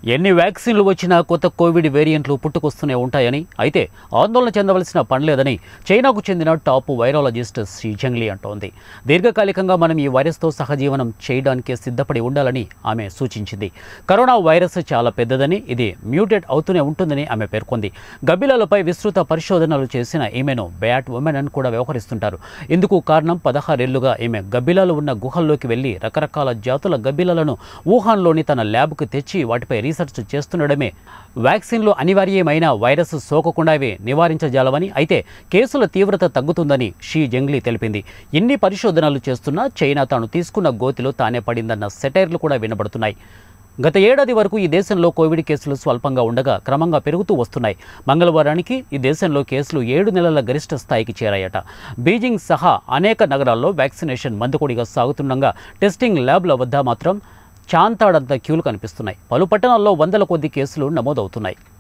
ఎన్ని వ్యాక్సిన్లు వచ్చినా కొత్త కోవిడ్ వేరియంట్లు పుట్టుకొస్తూనే ఉంటాయని అయితే ఆందోళన చెందవలసిన పనిలేదని చైనాకు చెందిన టాప్ వైరాలజిస్ట్ షీ జంగ్లీ అంటోంది దీర్ఘకాలికంగా మనం ఈ వైరస్తో సహజీవనం చేయడానికి సిద్ధపడి ఉండాలని ఆమె సూచించింది కరోనా వైరస్ చాలా పెద్దదని ఇది మ్యూటేట్ అవుతూనే ఉంటుందని ఆమె పేర్కొంది గబ్బిలాలపై విస్తృత పరిశోధనలు చేసిన ఈమెను బ్యాట్ ఉమెన్ అని కూడా వ్యవహరిస్తుంటారు ఇందుకు కారణం పదహారేళ్లుగా ఈమె గబ్బిలాలు ఉన్న గుహల్లోకి వెళ్లి రకరకాల జాతుల గబ్బిలాలను వుహాన్లోని తన ల్యాబ్కు తెచ్చి వాటిపై రీసెర్చ్ చేస్తుండడమే వ్యాక్సిన్లు అనివార్యమైన వైరస్ సోకకుండా ఇవి నివారించజాలవని అయితే కేసుల తీవ్రత తగ్గుతుందని షీ జంగ్లీ తెలిపింది ఇన్ని పరిశోధనలు చేస్తున్నా చైనా తాను తీసుకున్న గోతిలో తానే పడిందన్న సెటైర్లు కూడా వినబడుతున్నాయి గత ఏడాది వరకు ఈ దేశంలో కోవిడ్ కేసులు స్వల్పంగా ఉండగా క్రమంగా పెరుగుతూ వస్తున్నాయి మంగళవారానికి ఈ దేశంలో కేసులు ఏడు నెలల గరిష్ట స్థాయికి చేరాయట బీజింగ్ సహా అనేక నగరాల్లో వ్యాక్సినేషన్ మందుకొడిగా సాగుతుండగా టెస్టింగ్ ల్యాబ్ల వద్ద మాత్రం చాంతాడంత క్యూలు కనిపిస్తున్నాయి పలు పట్టణాల్లో వందల కొద్ది కేసులు నమోదవుతున్నాయి